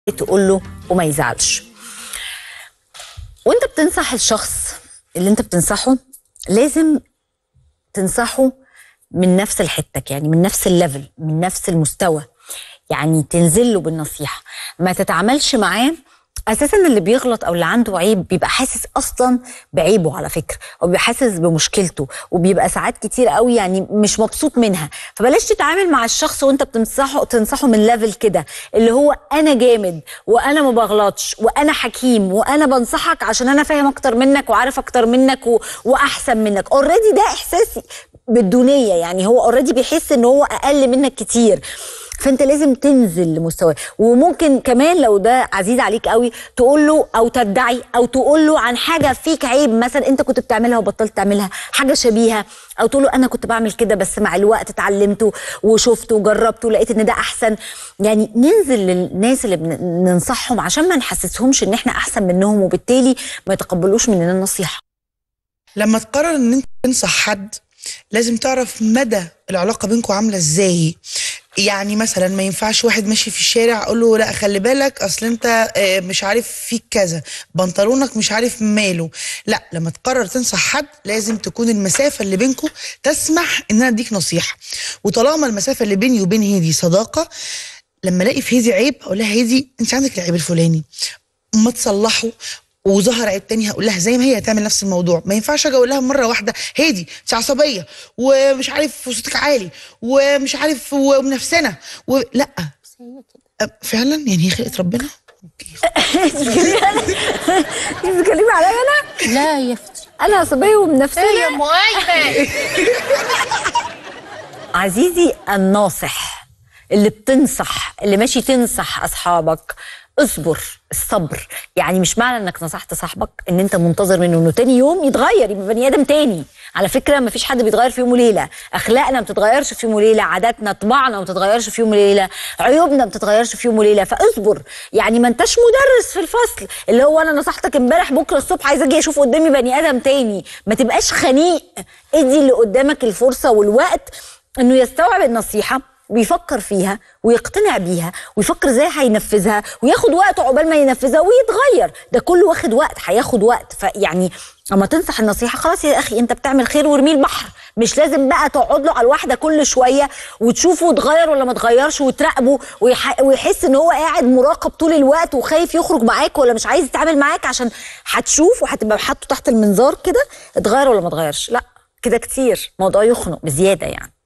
تقول له وما يزعلش وانت بتنصح الشخص اللي انت بتنصحه لازم تنصحه من نفس الحتة يعني من نفس الليفل من نفس المستوى يعني تنزل له بالنصيحة ما تتعاملش معاه اساسا اللي بيغلط او اللي عنده عيب بيبقى حاسس اصلا بعيبه على فكره او بيبقى حاسس بمشكلته وبيبقى ساعات كتير قوي يعني مش مبسوط منها فبلاش تتعامل مع الشخص وانت بتنصحه تنصحه من ليفل كده اللي هو انا جامد وانا ما بغلطش وانا حكيم وانا بنصحك عشان انا فاهم اكتر منك وعارف اكتر منك و... واحسن منك اوريدي ده احساسي بالدونيه يعني هو اوريدي بيحس ان هو اقل منك كتير فانت لازم تنزل لمستواه وممكن كمان لو ده عزيز عليك قوي تقول له او تدعي او تقول له عن حاجه فيك عيب مثلا انت كنت بتعملها وبطلت تعملها حاجه شبيهه او تقول له انا كنت بعمل كده بس مع الوقت اتعلمته وشفته وجربته ولقيت ان ده احسن يعني ننزل للناس اللي بننصحهم عشان ما نحسسهمش ان احنا احسن منهم وبالتالي ما يتقبلوش مننا النصيحه لما تقرر ان انت تنصح حد لازم تعرف مدى العلاقه بينكم عامله ازاي يعني مثلا ما ينفعش واحد ماشي في الشارع اقول له لا خلي بالك اصل انت آه، مش عارف فيك كذا بنطلونك مش عارف ماله لا لما تقرر تنصح حد لازم تكون المسافه اللي بينكم تسمح ان انا اديك نصيحه وطالما المسافه اللي بيني وبين هيدي صداقه لما الاقي في هيدي عيب اقول لها هيدي انت عندك العيب الفلاني ما تصلحه وظهر عيب تاني هقول لها زي ما هي هتعمل نفس الموضوع ما ينفعش اجي اقول لها مره واحده هادي انت عصبيه ومش عارف صوتك عالي ومش عارف ومنفسنه و... لا أه، فعلا يعني هي خلقت ربنا بتتكلمي عليا انا لا يا اختي انا عصبيه ومنفسيه يا ام ايمن عزيزي الناصح اللي بتنصح اللي ماشي تنصح اصحابك اصبر الصبر يعني مش معنى انك نصحت صاحبك ان انت منتظر منه انه تاني يوم يتغير يبقى بني ادم تاني على فكره ما فيش حد بيتغير في يوم وليله اخلاقنا ما بتتغيرش في يوم وليله عاداتنا طباعنا ما بتتغيرش في يوم وليله عيوبنا ما بتتغيرش في يوم وليله فاصبر يعني ما انتش مدرس في الفصل اللي هو انا نصحتك امبارح بكره الصبح عايز اجي اشوف قدامي بني ادم تاني ما تبقاش خنيق ادي اللي قدامك الفرصه والوقت انه يستوعب النصيحه ويفكر فيها ويقتنع بيها ويفكر ازاي هينفذها وياخد وقت عقبال ما ينفذها ويتغير ده كله واخد وقت هياخد وقت فيعني اما تنصح النصيحه خلاص يا اخي انت بتعمل خير وارميه البحر مش لازم بقى تقعد له على الواحده كل شويه وتشوفه اتغير ولا ما اتغيرش وتراقبه ويح... ويحس ان هو قاعد مراقب طول الوقت وخايف يخرج معاك ولا مش عايز يتعامل معاك عشان هتشوف وهتبقى حاطه تحت المنظار كده اتغير ولا ما اتغيرش لا كده كتير موضوع يخنق بزياده يعني